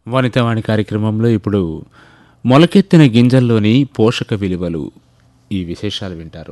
వనితవాణి కార్యక్రమంలో ఇప్పుడు మొలకెత్తిన గింజల్లోని పోషక విలువలు ఈ విశేషాలు వింటారు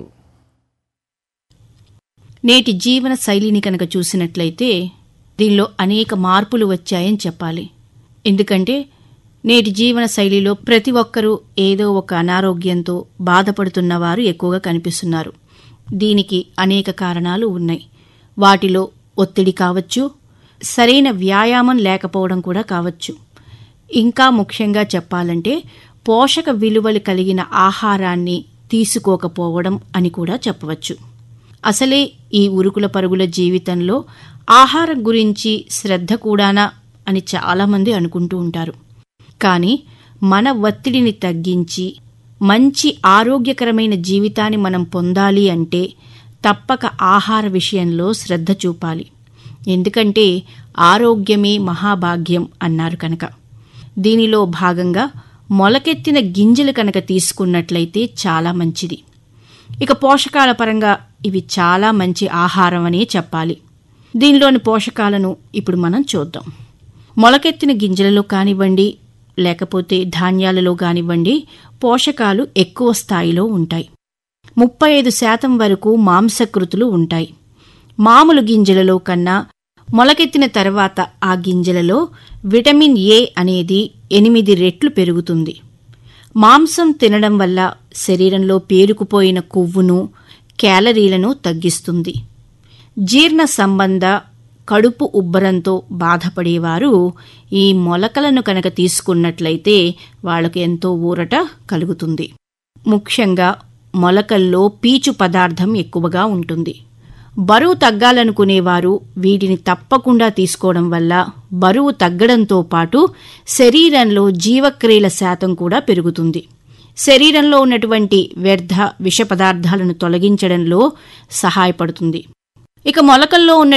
నేటి జీవన శైలిని కనుక చూసినట్లయితే దీనిలో అనేక మార్పులు వచ్చాయని చెప్పాలి ఎందుకంటే నేటి జీవన శైలిలో ప్రతి ఒక్కరూ ఏదో ఒక అనారోగ్యంతో బాధపడుతున్న వారు ఎక్కువగా కనిపిస్తున్నారు దీనికి అనేక కారణాలు ఉన్నాయి వాటిలో ఒత్తిడి కావచ్చు సరైన వ్యాయామం లేకపోవడం కూడా కావచ్చు ఇంకా ముఖ్యంగా చెప్పాలంటే పోషక విలువలు కలిగిన ఆహారాన్ని తీసుకోకపోవడం అని కూడా చెప్పవచ్చు అసలే ఈ ఉరుకుల పరుగుల జీవితంలో ఆహారం గురించి శ్రద్ధ కూడానా అని చాలామంది అనుకుంటూ ఉంటారు కానీ మన ఒత్తిడిని తగ్గించి మంచి ఆరోగ్యకరమైన జీవితాన్ని మనం పొందాలి అంటే తప్పక ఆహార విషయంలో శ్రద్ధ చూపాలి ఎందుకంటే ఆరోగ్యమే మహాభాగ్యం అన్నారు కనుక దీనిలో భాగంగా మొలకెత్తిన గింజలు కనుక తీసుకున్నట్లయితే చాలా మంచిది ఇక పోషకాల పరంగా ఇవి చాలా మంచి ఆహారం అనే చెప్పాలి దీనిలోని పోషకాలను ఇప్పుడు మనం చూద్దాం మొలకెత్తిన గింజలలో కానివ్వండి లేకపోతే ధాన్యాలలో కానివ్వండి పోషకాలు ఎక్కువ స్థాయిలో ఉంటాయి ముప్పై ఐదు శాతం వరకు మాంసకృతులు ఉంటాయి మామూలు గింజలలో కన్నా మొలకెత్తిన తర్వాత ఆ గింజలలో విటమిన్ ఏ అనేది ఎనిమిది రెట్లు పెరుగుతుంది మాంసం తినడం వల్ల శరీరంలో పేరుకుపోయిన కొవ్వును క్యాలరీలను తగ్గిస్తుంది జీర్ణ సంబంధ కడుపు ఉబ్బరంతో బాధపడేవారు ఈ మొలకలను కనుక తీసుకున్నట్లయితే వాళ్ళకు ఎంతో ఊరట కలుగుతుంది ముఖ్యంగా మొలకల్లో పీచు పదార్థం ఎక్కువగా ఉంటుంది బరువు తగ్గాలనుకునేవారు వీటిని తప్పకుండా తీసుకోవడం వల్ల బరువు తగ్గడంతో పాటు శరీరంలో జీవక్రియల శాతం కూడా పెరుగుతుంది శరీరంలో ఉన్నటువంటి వ్యర్థ విష పదార్థాలను తొలగించడంలో సహాయపడుతుంది ఇక మొలకల్లో ఉన్న